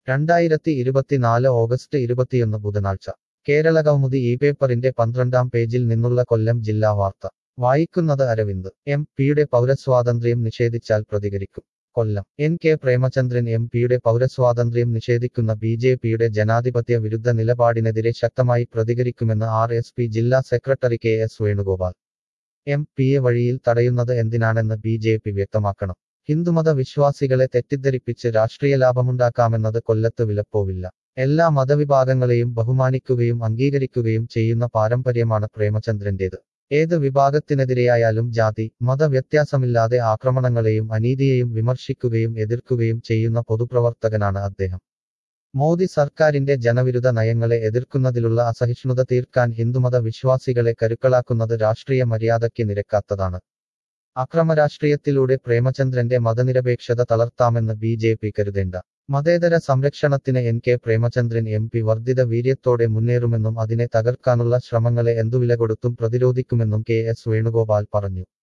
രണ്ടായിരത്തി ഇരുപത്തിനാല് ഓഗസ്റ്റ് ഇരുപത്തിയൊന്ന് ബുധനാഴ്ച കേരള കൗമുദി ഈ പേപ്പറിന്റെ പന്ത്രണ്ടാം പേജിൽ നിന്നുള്ള കൊല്ലം ജില്ലാ വാർത്ത വായിക്കുന്നത് അരവിന്ദ് എം പിയുടെ പൗരസ്വാതന്ത്ര്യം നിഷേധിച്ചാൽ പ്രതികരിക്കും Kollam N K Premachandran M പിയുടെ പൗരസ്വാതന്ത്ര്യം നിഷേധിക്കുന്ന ബി ജെ പിയുടെ ജനാധിപത്യ വിരുദ്ധ നിലപാടിനെതിരെ ശക്തമായി പ്രതികരിക്കുമെന്ന് ആർ എസ് പി ജില്ലാ secretary K S Venugopal M പിയെ വഴിയിൽ തടയുന്നത് എന്തിനാണെന്ന് ബി ജെ പി വ്യക്തമാക്കണം ഹിന്ദുമത വിശ്വാസികളെ തെറ്റിദ്ധരിപ്പിച്ച് രാഷ്ട്രീയ ലാഭമുണ്ടാക്കാമെന്നത് കൊല്ലത്ത് വിലപ്പോവില്ല എല്ലാ മതവിഭാഗങ്ങളെയും ബഹുമാനിക്കുകയും അംഗീകരിക്കുകയും ചെയ്യുന്ന പാരമ്പര്യമാണ് പ്രേമചന്ദ്രന്റേത് ഏത് വിഭാഗത്തിനെതിരെയായാലും ജാതി മത വ്യത്യാസമില്ലാതെ ആക്രമണങ്ങളെയും അനീതിയെയും വിമർശിക്കുകയും എതിർക്കുകയും ചെയ്യുന്ന പൊതുപ്രവർത്തകനാണ് അദ്ദേഹം മോദി സർക്കാരിന്റെ ജനവിരുദ്ധ നയങ്ങളെ എതിർക്കുന്നതിലുള്ള അസഹിഷ്ണുത തീർക്കാൻ ഹിന്ദുമത വിശ്വാസികളെ കരുക്കളാക്കുന്നത് രാഷ്ട്രീയ മര്യാദയ്ക്ക് നിരക്കാത്തതാണ് അക്രമരാഷ്ട്രീയത്തിലൂടെ പ്രേമചന്ദ്രന്റെ മതനിരപേക്ഷത തളർത്താമെന്ന് ബി ജെ പി കരുതേണ്ട മതേതര സംരക്ഷണത്തിന് N K Premachandran M P വർദ്ധിത വീര്യത്തോടെ മുന്നേറുമെന്നും അതിനെ തകർക്കാനുള്ള ശ്രമങ്ങളെ എന്തുവില കൊടുത്തും പ്രതിരോധിക്കുമെന്നും കെ എസ് വേണുഗോപാൽ പറഞ്ഞു